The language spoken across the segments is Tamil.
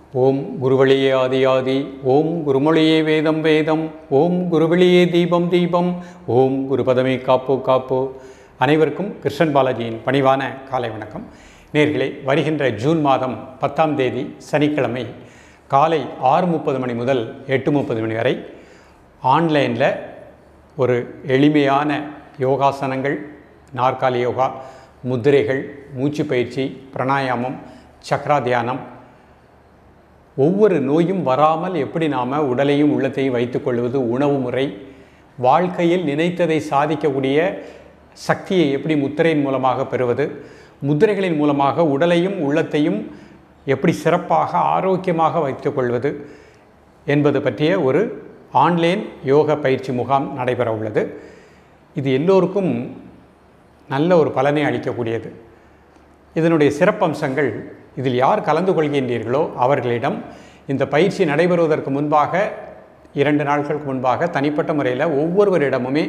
ஓம் குருவழியே ஆதி ஆதி ஓம் குருமொழியே வேதம் வேதம் ஓம் குருவழியே தீபம் தீபம் ஓம் குருபதமே காப்போ காப்போ அனைவருக்கும் கிருஷ்ணன் பாலாஜியின் பணிவான காலை வணக்கம் நேர்களே வருகின்ற ஜூன் மாதம் பத்தாம் தேதி சனிக்கிழமை காலை ஆறு முப்பது மணி முதல் எட்டு முப்பது மணி வரை ஆன்லைனில் ஒரு எளிமையான யோகாசனங்கள் நாற்காலி யோகா முத்திரைகள் மூச்சு பயிற்சி பிராணாயாமம் சக்ரா தியானம் ஒவ்வொரு நோயும் வராமல் எப்படி நாம் உடலையும் உள்ளத்தையும் வைத்துக்கொள்வது உணவு முறை வாழ்க்கையில் நினைத்ததை சாதிக்கக்கூடிய சக்தியை எப்படி முத்திரையின் மூலமாக பெறுவது முத்திரைகளின் மூலமாக உடலையும் உள்ளத்தையும் எப்படி சிறப்பாக ஆரோக்கியமாக வைத்துக்கொள்வது என்பது பற்றிய ஒரு ஆன்லைன் யோக பயிற்சி முகாம் நடைபெற உள்ளது இது எல்லோருக்கும் நல்ல ஒரு பலனை அளிக்கக்கூடியது இதனுடைய சிறப்பம்சங்கள் இதில் யார் கலந்து கொள்கின்றீர்களோ அவர்களிடம் இந்த பயிற்சி நடைபெறுவதற்கு முன்பாக இரண்டு நாட்களுக்கு முன்பாக தனிப்பட்ட முறையில் ஒவ்வொருவரிடமுமே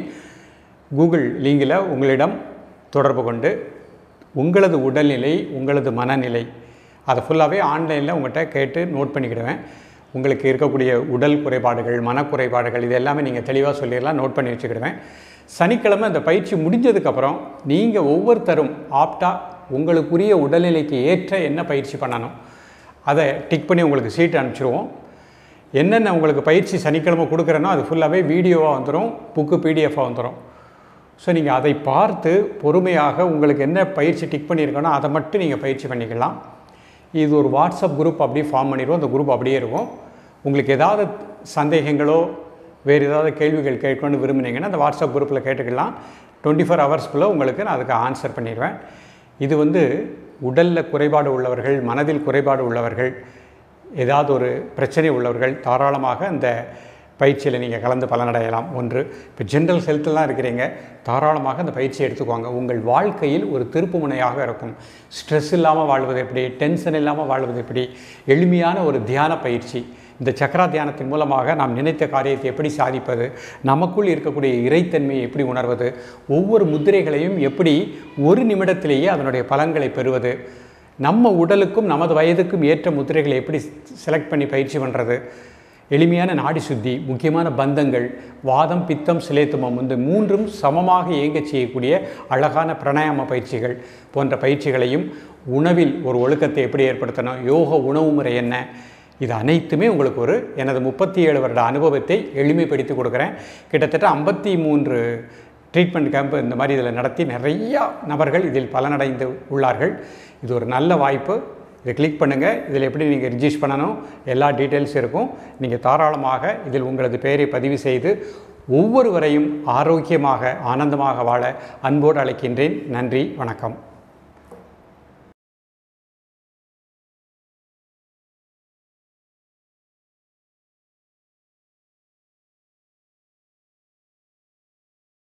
கூகுள் லிங்கில் உங்களிடம் தொடர்பு கொண்டு உங்களது உடல்நிலை உங்களது மனநிலை அதை ஃபுல்லாகவே ஆன்லைனில் உங்கள்கிட்ட கேட்டு நோட் பண்ணிக்கிடுவேன் உங்களுக்கு இருக்கக்கூடிய உடல் குறைபாடுகள் மனக்குறைபாடுகள் இது எல்லாமே நீங்கள் தெளிவாக சொல்லிடலாம் நோட் பண்ணி வச்சுக்கிடுவேன் சனிக்கிழமை இந்த பயிற்சி முடிஞ்சதுக்கப்புறம் நீங்கள் ஒவ்வொருத்தரும் ஆப்டாக உங்களுக்குரிய உடல்நிலைக்கு ஏற்ற என்ன பயிற்சி பண்ணணும் அதை டிக் பண்ணி உங்களுக்கு சீட் அனுப்பிச்சிடுவோம் என்னென்ன உங்களுக்கு பயிற்சி சனிக்கிழமை கொடுக்குறேனோ அது ஃபுல்லாகவே வீடியோவாக வந்துடும் புக்கு பிடிஎஃபாக வந்துடும் ஸோ நீங்கள் அதை பார்த்து பொறுமையாக உங்களுக்கு என்ன பயிற்சி டிக் பண்ணியிருக்கணும் அதை மட்டும் நீங்கள் பயிற்சி பண்ணிக்கலாம் இது ஒரு வாட்ஸ்அப் குரூப் அப்படியே ஃபார்ம் பண்ணிடுவோம் அந்த குரூப் அப்படியே இருக்கும் உங்களுக்கு ஏதாவது சந்தேகங்களோ வேறு ஏதாவது கேள்விகள் கேட்கணும்னு விரும்புனீங்கன்னா அந்த வாட்ஸ்அப் குரூப்பில் கேட்டுக்கலாம் டுவெண்ட்டி ஃபோர் ஹவர்ஸ்க்குள்ளே உங்களுக்கு நான் அதுக்கு ஆன்சர் பண்ணிடுவேன் இது வந்து உடலில் குறைபாடு உள்ளவர்கள் மனதில் குறைபாடு உள்ளவர்கள் ஏதாவது ஒரு பிரச்சனை உள்ளவர்கள் தாராளமாக அந்த பயிற்சியில் நீங்கள் கலந்து பலனடையலாம் ஒன்று இப்போ ஜென்ரல் ஹெல்த்லாம் இருக்கிறீங்க தாராளமாக அந்த பயிற்சியை எடுத்துக்கோங்க உங்கள் வாழ்க்கையில் ஒரு திருப்பு முனையாக இருக்கும் ஸ்ட்ரெஸ் இல்லாமல் வாழ்வது எப்படி டென்ஷன் இல்லாமல் வாழ்வது எப்படி எளிமையான ஒரு தியான பயிற்சி இந்த சக்கரா தியானத்தின் மூலமாக நாம் நினைத்த காரியத்தை எப்படி சாதிப்பது நமக்குள் இருக்கக்கூடிய இறைத்தன்மையை எப்படி உணர்வது ஒவ்வொரு முத்திரைகளையும் எப்படி ஒரு நிமிடத்திலேயே அதனுடைய பலன்களை பெறுவது நம்ம உடலுக்கும் நமது வயதுக்கும் ஏற்ற முத்திரைகளை எப்படி செலக்ட் பண்ணி பயிற்சி பண்ணுறது எளிமையான நாடி சுத்தி முக்கியமான பந்தங்கள் வாதம் பித்தம் சிலேத்துமம் இந்த மூன்றும் சமமாக இயங்கச் செய்யக்கூடிய அழகான பிராணாயாம பயிற்சிகள் போன்ற பயிற்சிகளையும் உணவில் ஒரு ஒழுக்கத்தை எப்படி ஏற்படுத்தணும் யோக உணவு முறை என்ன இது அனைத்துமே உங்களுக்கு ஒரு எனது முப்பத்தி ஏழு வருட அனுபவத்தை எளிமைப்படுத்தி கொடுக்குறேன் கிட்டத்தட்ட ஐம்பத்தி மூன்று ட்ரீட்மெண்ட் கேம்ப் இந்த மாதிரி இதில் நடத்தி நிறையா நபர்கள் இதில் பலனடைந்து உள்ளார்கள் இது ஒரு நல்ல வாய்ப்பு இதை கிளிக் பண்ணுங்கள் இதில் எப்படி நீங்கள் ரிஜிஸ்டர் பண்ணணும் எல்லா டீட்டெயில்ஸ் இருக்கும் நீங்கள் தாராளமாக இதில் உங்களது பெயரை பதிவு செய்து ஒவ்வொருவரையும் ஆரோக்கியமாக ஆனந்தமாக வாழ அன்போடு அழைக்கின்றேன் நன்றி வணக்கம்